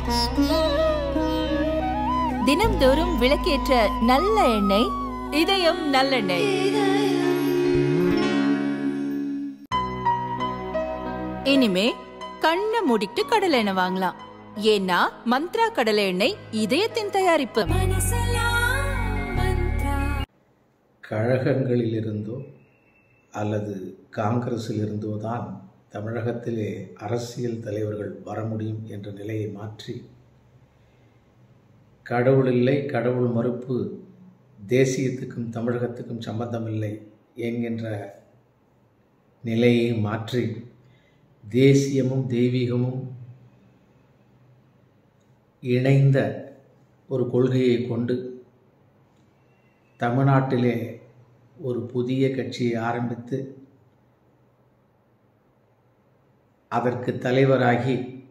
தினம்தோறும் விளக்கேற்ற நல்ல எண்ணெய் இதயம் நல்லெண்ணெய் இனிமே கண்ணை மூடிட்டு கடலை எண்ணெய் வாங்கலாம் ஏன்னா மந்த்ரா கடலை எண்ணெய் இதயத்தின் தயாரிப்பு கழகங்களிலிருந்தோ அல்லது காங்கிரஸிலிருந்தோ தான் தமிழகத்திலே அரசியல் தலைவர்கள் வர முடியும் என்ற நிலையை மாற்றி கடவுள் இல்லை கடவுள் மறுப்பு தேசியத்துக்கும் தமிழகத்துக்கும் சம்பந்தமில்லை என்கின்ற நிலையை மாற்றி தேசியமும் தெய்வீகமும் இணைந்த ஒரு கொள்கையை கொண்டு தமிழ்நாட்டிலே ஒரு புதிய கட்சியை ஆரம்பித்து அதற்கு தலைவராகி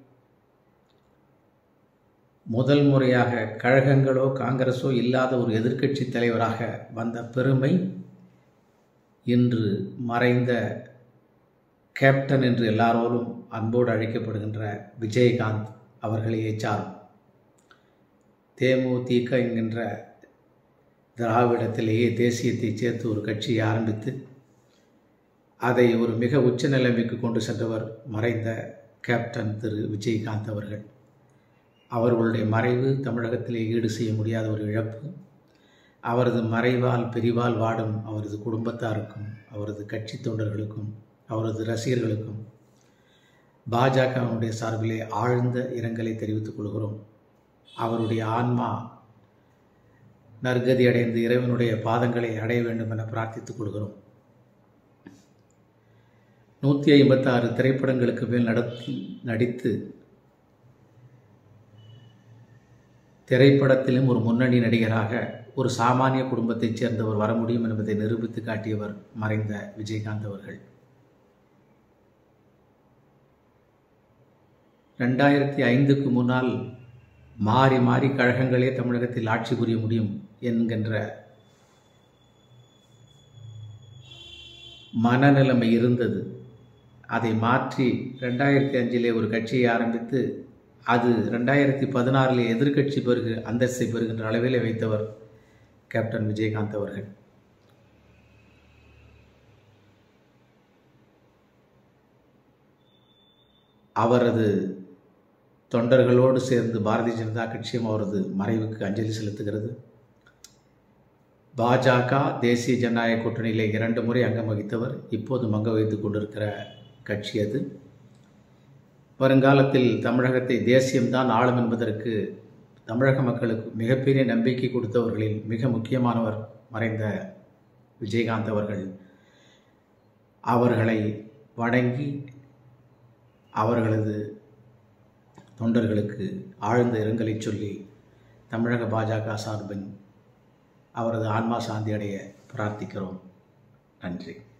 முதல் முறையாக கழகங்களோ காங்கிரஸோ இல்லாத ஒரு எதிர்க்கட்சி தலைவராக வந்த பெருமை இன்று மறைந்த கேப்டன் என்று எல்லாரோடும் அன்போடு அழைக்கப்படுகின்ற விஜயகாந்த் அவர்களையே சாரும் தேமுதிக என்கின்ற திராவிடத்திலேயே தேசியத்தை சேர்த்து ஒரு கட்சியை ஆரம்பித்து அதை ஒரு மிக உச்ச நிலைமைக்கு கொண்டு சென்றவர் மறைந்த கேப்டன் திரு விஜயகாந்த் அவர்கள் அவர்களுடைய மறைவு தமிழகத்திலே ஈடு செய்ய முடியாத ஒரு இழப்பு அவரது மறைவால் பிரிவால் வாடும் அவரது குடும்பத்தாருக்கும் அவரது கட்சி தொண்டர்களுக்கும் அவரது ரசிகர்களுக்கும் பாஜகவினுடைய சார்பிலே ஆழ்ந்த இரங்கலை தெரிவித்துக் கொள்கிறோம் அவருடைய ஆன்மா நற்கதி அடைந்து இறைவனுடைய பாதங்களை அடைய வேண்டும் என பிரார்த்தித்துக் கொள்கிறோம் நூற்றி ஐம்பத்தாறு திரைப்படங்களுக்கு மேல் நடத்தி நடித்து திரைப்படத்திலும் ஒரு முன்னணி நடிகராக ஒரு சாமானிய குடும்பத்தைச் சேர்ந்தவர் வர முடியும் என்பதை நிரூபித்து காட்டியவர் மறைந்த விஜயகாந்த் அவர்கள் ரெண்டாயிரத்தி ஐந்துக்கு முன்னால் மாறி மாறி கழகங்களே தமிழகத்தில் ஆட்சி புரிய முடியும் என்கின்ற மனநிலைமை இருந்தது அதை மாற்றி ரெண்டாயிரத்தி அஞ்சிலே ஒரு கட்சியை ஆரம்பித்து அது ரெண்டாயிரத்தி பதினாறில் எதிர்க்கட்சி பெருகு அந்தஸ்தை பெறுகின்ற அளவிலே வைத்தவர் கேப்டன் விஜயகாந்த் அவர்கள் அவரது தொண்டர்களோடு சேர்ந்து பாரதிய ஜனதா கட்சியும் அவரது மறைவுக்கு அஞ்சலி செலுத்துகிறது பாஜக தேசிய ஜனநாயக கூட்டணியிலே இரண்டு முறை அங்கம் வகித்தவர் இப்போது அங்க வகித்துக் கொண்டிருக்கிற கட்சி அது வருங்காலத்தில் தமிழகத்தை தேசியம்தான் ஆளும் என்பதற்கு தமிழக மக்களுக்கு மிகப்பெரிய நம்பிக்கை கொடுத்தவர்களில் மிக முக்கியமானவர் மறைந்த விஜயகாந்த் அவர்கள் அவர்களை வணங்கி அவர்களது தொண்டர்களுக்கு ஆழ்ந்த இரங்கலை சொல்லி தமிழக பாஜக சார்பின் அவரது ஆன்மா சாந்தி அடைய பிரார்த்திக்கிறோம் நன்றி